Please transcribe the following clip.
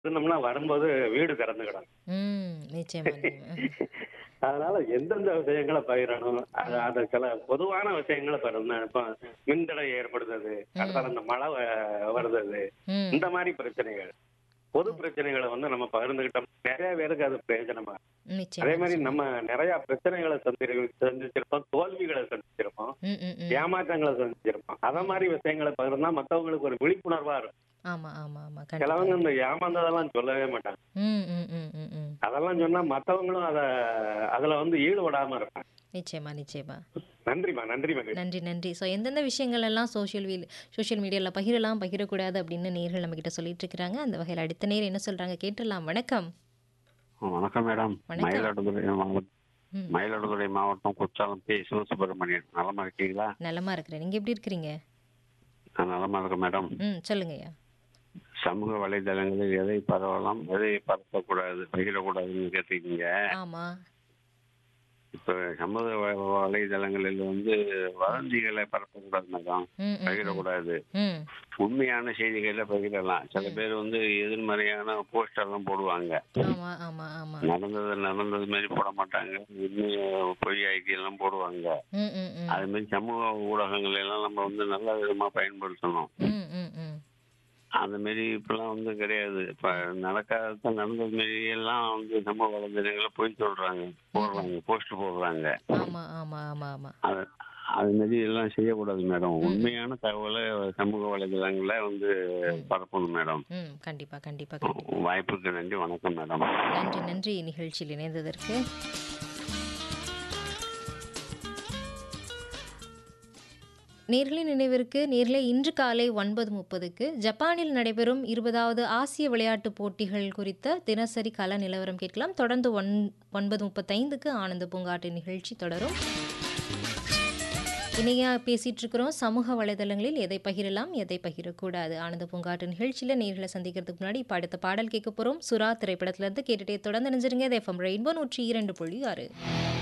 இருந்தோம்னா வரும்போது வீடு திறந்து கிடக்கும் ம். நிச்சயமா, நிச்சயமா. அதனால எந்தெந்த விஷயங்களை பகிரணும் அது அது சில பொதுவான விஷயங்களை பகிரணும் இப்போ மின்தடை ஏற்படுறது அடுத்தால இந்த மழை வ- வருது ம். இந்த மாதிரி பிரச்சனைகள் பொது பிரச்சனைகளை வந்து நம்ம பகிர்ந்துகிட்டோம் நிறைய பேருக்கு அது பிரயோஜனமா அதே நிச்சயமா. மாதிரி நம்ம நிறைய பிரச்சனைகளை சந்தி சந்திச்சிருப்போம் தோல்விகளை சந்திச்சிருப்போம் ம், ம், ம். ஏமாற்றங்களை சந்திச்சிருப்போம் அத மாதிரி விஷயங்களை பகிர்ந்தா மத்தவங்களுக்கு ஒரு விழிப்புணர்வா இருக்கும் ஆமா, ஆமா, ஆமா. சிலவங்க கண்டிப்பா. இந்த ஏமாந்ததெல்லாம் சொல்லவே மாட்டாங்க ம், ம், ம், ம், ம். அதெல்லாம் சொன்னா மத்தவங்களும் அத அதுல வந்து ஈடுபடாம இருப்பாங்க நிச்சயமா, நிச்சயமா. நன்றிமா நன்றி மகிழ்ச்சி நன்றி, நன்றி. ஸோ எந்தெந்த விஷயங்கள் எல்லாம் சோஷியல் வீல் சோஷியல் மீடியால பகிரலாம், பகிரக்கூடாது அப்படின்னு நேயர்கள் நம்மகிட்ட சொல்லிட்டு இருக்கிறாங்க. அந்த வகையில அடுத்த நேயர் என்ன சொல்றாங்க கேட்டுடலாம். வணக்கம். வணக்கம் மேடம் வணக்கம். மயிலாடுதுறை மாவட்டம் ம். மயிலாடுதுறை மாவட்டம் குற்றாலம் பி சிவசுப்பிரமணியன் நலமா இருக்கீங்களா நலமா இருக்கிறேன். நீங்க எப்படி இருக்கிறீங்க? நான் நலமா இருக்கேன் மேடம் ம். சொல்லுங்கய்யா. சமூக வலைதளங்களில் எதை பரவலாம் எதை பரப்பக்கூடாது பகிரக்கூடாதுன்னு கேட்டிருக்கீங்க ஆமா. இப்ப சமூக வ- வலைதளங்களில் வந்து வதந்திகளை பரப்பக்கூடாது மேடம் ம், ம், ம். பகிரக்கூடாது ம். உண்மையான செய்திகளை பகிரலாம் சில பேர் வந்து எதிர்மறையான போஸ்டர் எல்லாம் போடுவாங்க ஆமா, ஆமா, ஆமா. நடந்தது நடந்தது மாதிரி போட மாட்டாங்க உண்மையை பொய் ஆக்கி எல்லாம் போடுவாங்க ம், ம், ம். அது மாதிரி சமூக ஊடகங்கள் எல்லாம் நம்ம வந்து நல்ல விதமா பயன்படுத்தணும் ம், ம், ம். அந்த மாரி இப்பெல்லாம் வந்து கிடையாது இப்ப நடக்காத நடந்தது மாரி எல்லாம் வந்து சமூக வலைதளங்களை போய் சொல்றாங்க போடுறாங்க போஸ்ட் போடுறாங்க ஆமா, ஆமா, ஆமா, ஆமா. அது அது மாதிரி எல்லாம் செய்யக்கூடாது மேடம் உண்மையான தகவலை சமூக வலைதளங்களை வந்து பரப்பணும் மேடம் ம். கண்டிப்பா, கண்டிப்பா, கண்டிப்பா. வாய்ப்புக்கு நன்றி வணக்கம் மேடம் நன்றி, நன்றி நிகழ்ச்சியில் இணைந்ததற்கு. நேர்களை நினைவிற்கு நேர்களை இன்று காலை ஒன்பது முப்பதுக்கு ஜப்பானில் நடைபெறும் இருபதாவது ஆசிய விளையாட்டுப் போட்டிகள் குறித்த தினசரி கள நிலவரம் கேட்கலாம் தொடர்ந்து ஒன் ஒன்பது முப்பத்தைந்துக்கு ஆனந்த பூங்காட்டு நிகழ்ச்சி தொடரும் இணையா பேசிட்டு இருக்கிறோம் சமூக வலைதளங்களில் எதை பகிரலாம் எதை பகிரக்கூடாது ஆனந்த பூங்காட்டு நிகழ்ச்சியில் நேர்களை சந்திக்கிறதுக்கு முன்னாடி இப்போ அடுத்த பாடல் கேட்க போகிறோம் சுறா திரைப்படத்திலிருந்து கேட்டுட்டே தொடர்ந்து நினைஞ்சிருங்க எஃப்எம் ரெயின்போ நூற்றி இரண்டு புள்ளி ஆறு